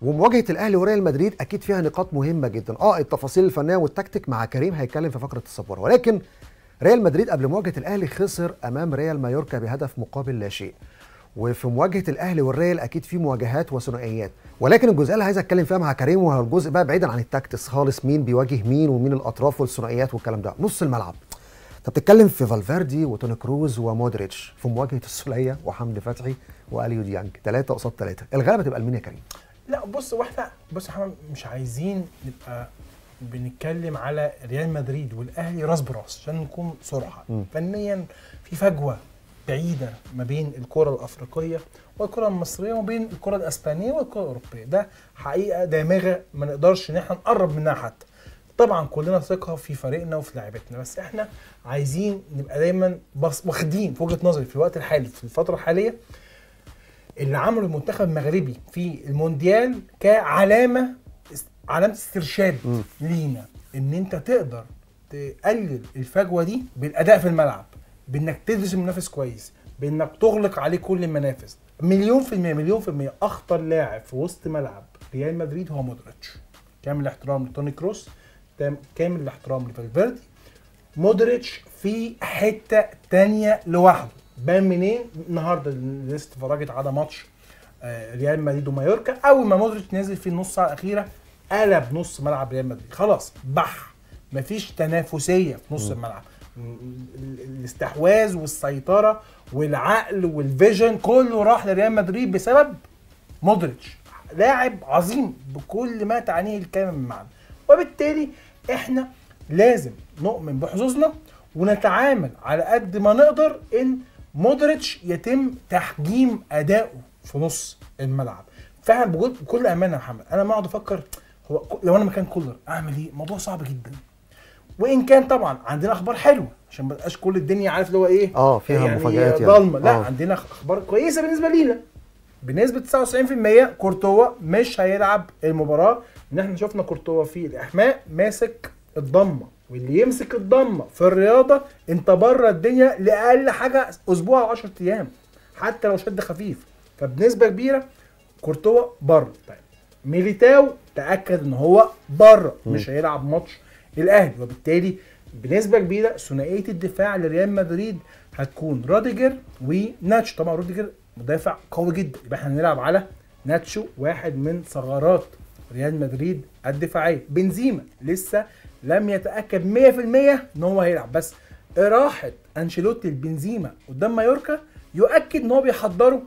ومواجهه الاهلي وريال مدريد اكيد فيها نقاط مهمه جدا اه التفاصيل الفنيه والتكتيك مع كريم هيتكلم في فقره السبوره ولكن ريال مدريد قبل مواجهه الاهلي خسر امام ريال مايوركا بهدف مقابل لا شيء وفي مواجهه الاهلي والريال اكيد في مواجهات وثنائيات ولكن الجزئيه اللي عايز اتكلم فيها مع كريم وهو الجزء بقى بعيدا عن التكتس خالص مين بيواجه مين ومين الاطراف والثنائيات والكلام ده نص الملعب انت بتتكلم في فالفيردي وتوني كروز ومودريتش في مواجهه السوليه وحمدي فتحي واليو ديانج ثلاثه قصاد ثلاثه الغلبه تبقى لمين يا كريم لا بص واحنا بص احنا مش عايزين نبقى بنتكلم على ريال مدريد والاهلي راس براس عشان نكون صراحه مم. فنيا في فجوه بعيده ما بين الكره الافريقيه والكره المصريه وما بين الكره الاسبانيه والكره الاوروبيه ده حقيقه دامغه ما نقدرش ان احنا نقرب منها حتى طبعا كلنا ثقه في فريقنا وفي لعيبتنا بس احنا عايزين نبقى دايما بص واخدين في وجهه نظري في الوقت الحالي في الفتره الحاليه اللي عمله المنتخب المغربي في المونديال كعلامه علامه استرشاد مم. لينا ان انت تقدر تقلل الفجوه دي بالاداء في الملعب بانك تدرس المنافس كويس بانك تغلق عليه كل المنافس مليون في المية مليون في المية اخطر لاعب في وسط ملعب ريال مدريد هو مودريتش كامل الاحترام لتوني كروس تام- كامل الاحترام لفالفيردي مودريتش في حته تانية لوحده بان منين النهارده الناس اتفرجت على ماتش آه، ريال مدريد ومايوركا اول ما مودريتش نزل في النص ساعه الاخيره قلب نص ملعب ريال مدريد خلاص بح مفيش تنافسيه في نص الملعب ال- ال- الاستحواذ والسيطره والعقل والفيجن كله راح لريال مدريد بسبب مودريتش لاعب عظيم بكل ما تعنيه الكلمه من معنى وبالتالي احنا لازم نؤمن بحظوظنا ونتعامل على قد ما نقدر ان مودريتش يتم تحجيم ادائه في نص الملعب فعلا بقول- بكل امانه يا محمد انا ما اقعد افكر هو ك- لو انا مكان كولر اعمل ايه الموضوع صعب جدا وان كان طبعا عندنا اخبار حلوه عشان ما تبقاش كل الدنيا عارف اللي هو ايه اه فيها مفاجآت يعني. ضلمه لا آه. عندنا اخبار كويسه بالنسبه لينا بنسبه 99% كورتوا مش هيلعب المباراه ان احنا شفنا كورتوا في الاحماء ماسك الضمه واللي يمسك الضمه في الرياضه انت بره الدنيا لاقل حاجه اسبوع او 10 ايام حتى لو شد خفيف فبنسبه كبيره كورتوا بره طيب ميليتاو تاكد ان هو بره مش هيلعب ماتش الاهلي وبالتالي بنسبه كبيره ثنائيه الدفاع لريال مدريد هتكون روديجر وناتشو طبعا روديجر مدافع قوي جدا يبقى احنا هنلعب على ناتشو واحد من ثغرات ريال مدريد الدفاعيه بنزيما لسه لم يتاكد 100% ان هو هيلعب بس راحه انشيلوتي لبنزيما قدام مايوركا يؤكد ان هو بيحضره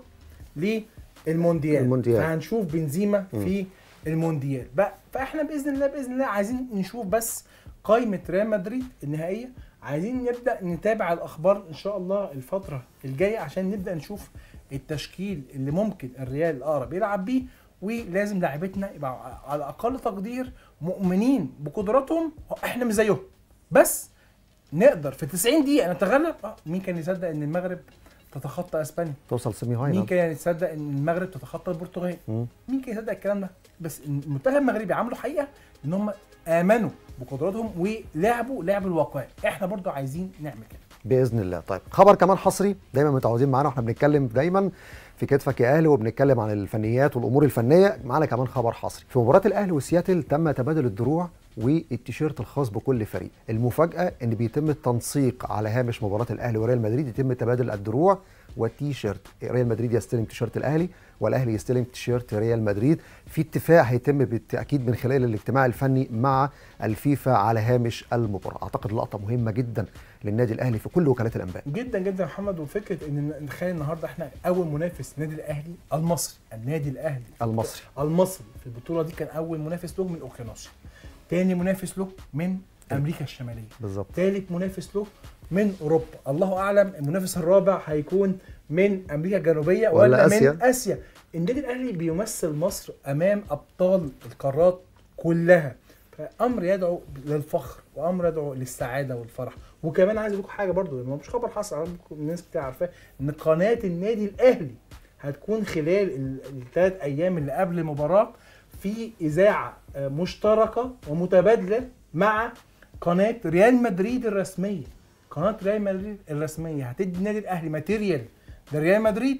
للمونديال المونديال. فهنشوف بنزيما في المونديال بقى فاحنا باذن الله باذن الله عايزين نشوف بس قائمه ريال مدريد النهائيه عايزين نبدا نتابع الاخبار ان شاء الله الفتره الجايه عشان نبدا نشوف التشكيل اللي ممكن الريال الاقرب يلعب بيه ولازم لاعبتنا يبقى على اقل تقدير مؤمنين بقدراتهم احنا مش زيهم بس نقدر في 90 دقيقه نتغلب آه، مين كان يصدق ان المغرب تتخطى اسبانيا توصل سيمي مين فاينل كان يصدق ان المغرب تتخطى البرتغال مم. مين كان يصدق الكلام ده بس المنتخب المغربي عملوا حقيقه ان هم امنوا بقدراتهم ولعبوا لعب الواقعي احنا برضو عايزين نعمل كده باذن الله طيب خبر كمان حصري دايما متعودين معانا واحنا بنتكلم دايما في كتفك يا اهلي وبنتكلم عن الفنيات والامور الفنيه معانا كمان خبر حصري في مباراه الاهلي وسياتل تم تبادل الدروع والتيشيرت الخاص بكل فريق المفاجاه ان بيتم التنسيق على هامش مباراه الاهلي وريال مدريد يتم تبادل الدروع والتيشيرت ريال مدريد يستلم تيشيرت الاهلي والاهلي يستلم تيشيرت ريال مدريد في اتفاق هيتم بالتاكيد من خلال الاجتماع الفني مع الفيفا على هامش المباراه اعتقد لقطه مهمه جدا للنادي الاهلي في كل وكالات الانباء جدا جدا يا محمد وفكره ان نتخيل النهارده احنا اول منافس النادي الاهلي المصري النادي الاهلي المصري المصري في البطوله دي كان اول منافس له من اوكيانوسيا تاني منافس له من امريكا الشماليه بالظبط ثالث منافس له من اوروبا الله اعلم المنافس الرابع هيكون من امريكا الجنوبيه ولا ولا, آسيا. من اسيا النادي الاهلي بيمثل مصر امام ابطال القارات كلها فامر يدعو للفخر وامر يدعو للسعاده والفرح وكمان عايز اقول لكم حاجه برضو لأنه مش خبر حصل أعتقد الناس كتير عارفاه ان قناه النادي الاهلي هتكون خلال الثلاث ايام اللي قبل المباراه في اذاعه آه، مشتركه ومتبادله مع قناه ريال مدريد الرسميه قناه ريال مدريد الرسميه هتدي النادي الاهلي ماتيريال لريال مدريد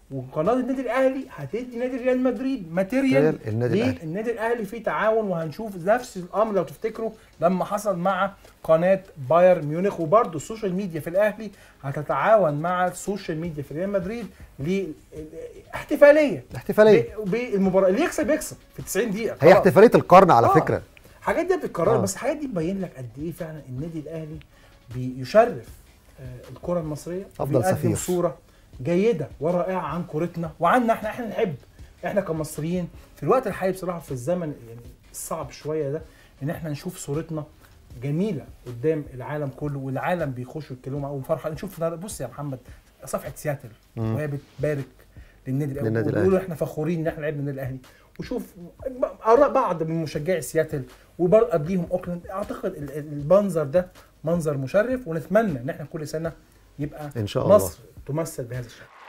وقناه النادي الاهلي هتدي نادي ريال مدريد ماتيريال ريال النادي ليه؟ الأهلي. النادي الاهلي فيه تعاون وهنشوف نفس الامر لو تفتكروا لما حصل مع قناه بايرن ميونخ وبرده السوشيال ميديا في الاهلي هتتعاون مع السوشيال ميديا في ريال مدريد لاحتفاليه احتفاليه بالمباراه اللي يكسب يكسب في 90 دقيقه هي خلاص. احتفاليه القرن على آه. فكره الحاجات دي بتتكرر آه. بس الحاجات دي تبين لك قد ايه فعلا النادي الاهلي بيشرف آه، الكره المصريه أفضل وبيقدم سفير. صوره جيده ورائعه عن كورتنا وعنا احنا احنا نحب احنا كمصريين في الوقت الحالي بصراحه في الزمن يعني الصعب شويه ده ان احنا نشوف صورتنا جميله قدام العالم كله والعالم بيخشوا يتكلموا معاهم فرحه نشوف بص يا محمد صفحه سياتل مم. وهي بتبارك للنادي الاهلي للنادي وبيقولوا احنا فخورين ان احنا لعبنا النادي الاهلي وشوف اراء بعض من مشجعي سياتل وبرضه قبليهم اوكلاند اعتقد ال- ال- المنظر ده منظر مشرف ونتمنى ان احنا كل سنه يبقى إن شاء الله. مصر تمثل بهذا الشكل